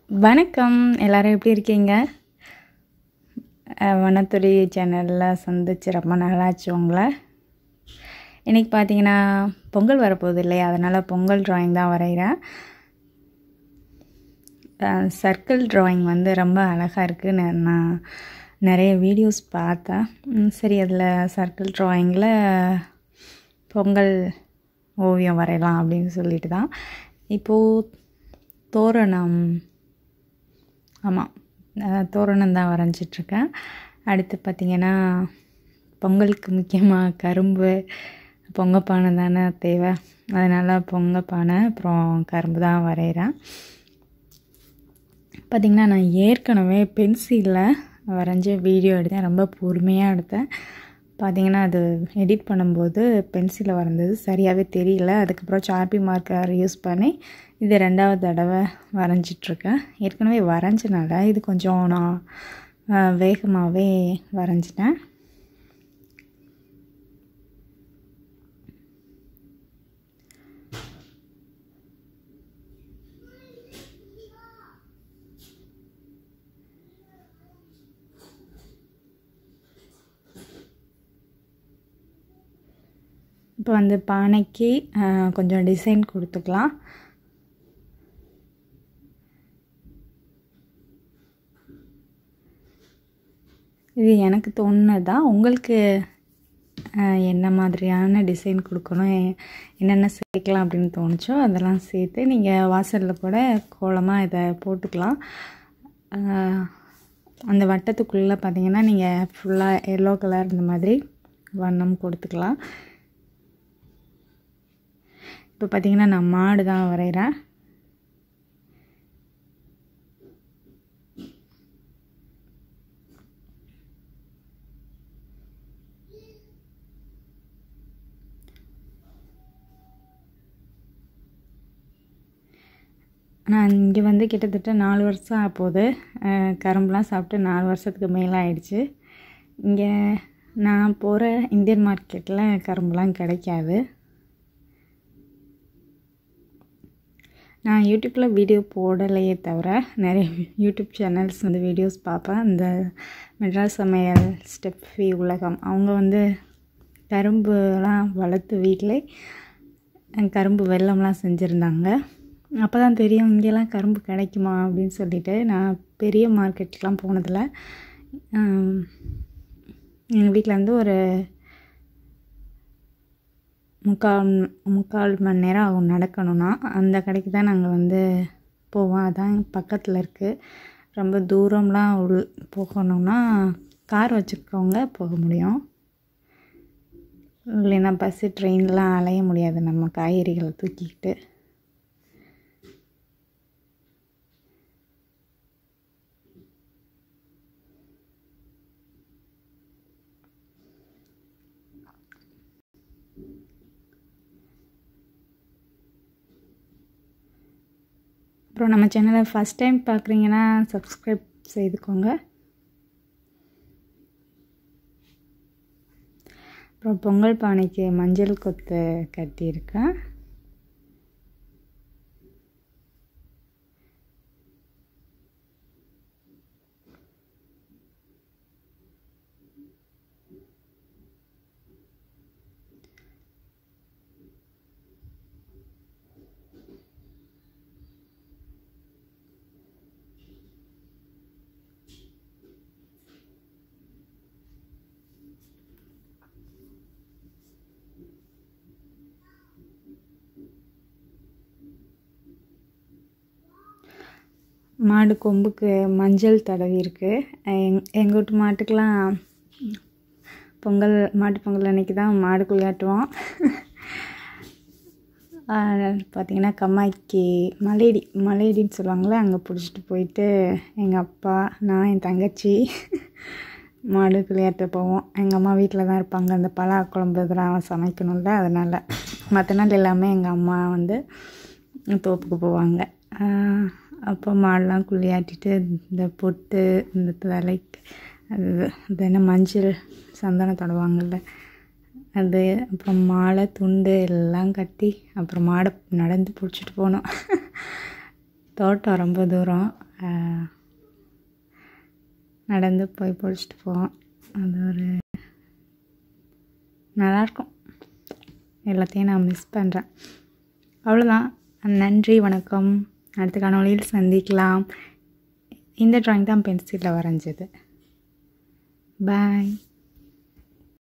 வணக்கம் எல்லாரும் எப்படி இருக்கீங்க அஹ் வனத்துறை சேனலில் சந்திச்சு ரொம்ப நல்லாச்சு உங்களை இன்றைக்கி பார்த்தீங்கன்னா பொங்கல் வரப்போகுது இல்லையா அதனால் பொங்கல் டிராயிங் தான் வரைகிறேன் சர்க்கிள் டிராயிங் வந்து ரொம்ப அழகாக இருக்குது நான் நான் நிறைய வீடியோஸ் பார்த்தேன் ம், சரி அதில் சர்க்கிள் டிராயிங்கில் பொங்கல் ஓவியம் வரையலாம் அப்படின்னு சொல்லிட்டு தான் இப்போது தோரணம் ஆமாம் தோரணம் தான் வரைஞ்சிட்ருக்கேன் அடுத்து பார்த்திங்கன்னா பொங்கலுக்கு முக்கியமாக கரும்பு பொங்கப்பானை தானே தேவை அதனால் பொங்கப்பானை அப்புறம் கரும்பு தான் வரைகிறேன் பார்த்திங்கன்னா நான் ஏற்கனவே பென்சிலில் வரைஞ்சி வீடியோ எடுத்தேன் ரொம்ப பொறுமையாக எடுத்தேன் பார்த்திங்கன்னா அது எடிட் பண்ணும்போது பென்சிலில் வரைந்தது சரியாகவே தெரியல அதுக்கப்புறம் சார்பி மார்க்கர் யூஸ் பண்ணி இது ரெண்டாவது தடவை வரைஞ்சிட்ருக்கேன் ஏற்கனவே வரைஞ்சனால இது கொஞ்சம் நான் வேகமாகவே வரைஞ்சிட்டேன் இப்போ வந்து பானைக்கு அஹ், கொஞ்சம் டிசைன் கொடுத்துக்கலாம் இது எனக்கு தோணுனது தான் உங்களுக்கு அஹ், என்ன மாதிரியான டிசைன் கொடுக்கணும் எ- என்னென்ன சேர்க்கலாம் அப்படின்னு தோணுச்சோ அதெல்லாம் சேர்த்து நீங்கள் வாசலில் கூட கோலமாக இதை போட்டுக்கலாம் அஹ், அந்த வட்டத்துக்குள்ளே பார்த்தீங்கன்னா நீங்கள் ஃபுல்லாக எல்லோ கலர் இந்த மாதிரி வண்ணம் கொடுத்துக்கலாம் இப்போ பார்த்தீங்கன்னா நான் மாடு தான் வரைகிறேன் நான் இங்கே வந்து கிட்டத்தட்ட நாலு வருஷம் ஆகப்போகுது அஹ், கரும்புலாம் சாப்பிட்டு நாலு வருஷத்துக்கு மேலே ஆயிடுச்சு இங்கே நான் போகிற இந்தியன் மார்க்கெட்டில் கரும்புலாம் கிடைக்காது நான் யூடியூப்பில் வீடியோ போடலையே தவிர நிறைய யூடியூப் சேனல்ஸ் வந்து வீடியோஸ் பார்ப்பேன் இந்த மெட்ராஸ் சமையல் ஸ்டெஃபி உலகம் அவங்க வந்து கரும்புலாம் வளர்த்து வீட்டிலே கரும்பு வெல்லம்லாம் செஞ்சுருந்தாங்க அப்போ தான் தெரியும் இங்கெல்லாம் கரும்பு கிடைக்குமா அப்படின்னு சொல்லிட்டு நான் பெரிய மார்க்கெட்டுக்கெலாம் போனதில்ல எங்கள் வீட்டில் வந்து ஒரு முக்கால் முக்கால் மணி நேரம் ஆகும் நடக்கணும்னா அந்த கடைக்கு தான் நாங்கள் வந்து போவோம் அதான் பக்கத்தில் இருக்குது ரொம்ப தூரம்லாம் உள் போகணும்னா கார் வச்சுருக்கவங்க போக முடியும் இல்லைன்னா பஸ்ஸு ட்ரெயின்லாம் அலைய முடியாது நம்ம காய்கறிகளை தூக்கிக்கிட்டு அப்புறம் நம்ம சேனலை ஃபஸ்ட் டைம் பார்க்குறீங்கன்னா சப்ஸ்கிரைப் செய்துக்கோங்க அப்புறம் பொங்கல் பானைக்கு மஞ்சள் கொத்து கட்டியிருக்கேன் மாடு கொம்புக்கு மஞ்சள் தடவி இருக்கு எங் எங்கள் வீட்டு மாட்டுக்கெலாம் பொங்கல் மாட்டு பொங்கல் அன்னைக்கு தான் மாடு குளியாட்டுவோம் பார்த்திங்கன்னா கம்மாய்க்கு மலையடி மலையடின்னு சொல்லுவாங்களே அங்கே பிடிச்சிட்டு போயிட்டு எங்கள் அப்பா நான் என் தங்கச்சி மாடு குளியாட்ட போவோம் எங்கள் அம்மா வீட்டில் தான் இருப்பாங்க அந்த பலா குழம்பு இதெல்லாம் சமைக்கணும்ல அதனால் மற்ற நாள் எல்லாமே எங்கள் அம்மா வந்து தோப்புக்கு போவாங்க ஆஹ் அப்போ மாடெலாம் குளியாட்டிட்டு இந்த பொட்டு இந்த தலைக்கு அது அது என்ன மஞ்சள் சந்தனம் தடவாங்கள்ல அது அப்புறம் மாலை துண்டு எல்லாம் கட்டி அப்புறம் மாடை நடந்து பிடிச்சிட்டு போனோம் தோட்டம் ரொம்ப தூரம் ஆஹ், நடந்து போய் பிடிச்சிட்டு போவோம் அது ஒரு நல்லாயிருக்கும் எல்லாத்தையும் நான் மிஸ் பண்ணுறேன் அவ்வளோதான் நன்றி வணக்கம் அடுத்த காணொளியில் சந்திக்கலாம் இந்த ட்ராயிங் தான் பென்சிலில் வரைஞ்சது பாய்